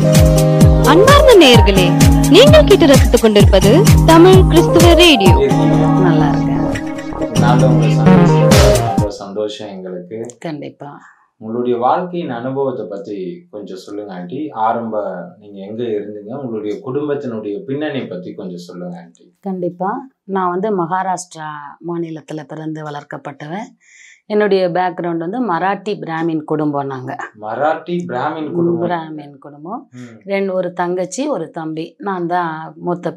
அன்பார்ந்த நேயர்களே நீங்கள் கேட்டு ரசித்துக் கொண்டிருப்பது தமிழ் கிறிஸ்துவ ரேடியோ இருக்கீங்க நல்லா இருக்கேன் நாள் உங்களை சந்திச்சது ரொம்ப சந்தோஷம் எங்களுக்கு கண்டிப்பா உங்களுடைய வாழ்க்கையின் அனுபவத்தை பத்தி கொஞ்சம் சொல்லுங்க ஆண்டி ஆரம்ப நீங்க எங்க இருந்தீங்க உங்களுடைய குடும்பத்தினுடைய பின்னணி பத்தி கொஞ்சம் சொல்லுங்க ஆண்டி கண்டிப்பா நான் வந்து மகாராஷ்டிரா மாநிலத்துல பிறந்து வளர்க்கப்பட்டவன் என்னுடைய பேக்ரவுண்ட் வந்து மராட்டி பிராமின் குடும்பம் நாங்க மராட்டி பிராமின் குடும்பம் பிராமின் குடும்பம் ம். ரெண்டு ஒரு தங்கச்சி ஒரு தம்பி நான் தான் மூத்த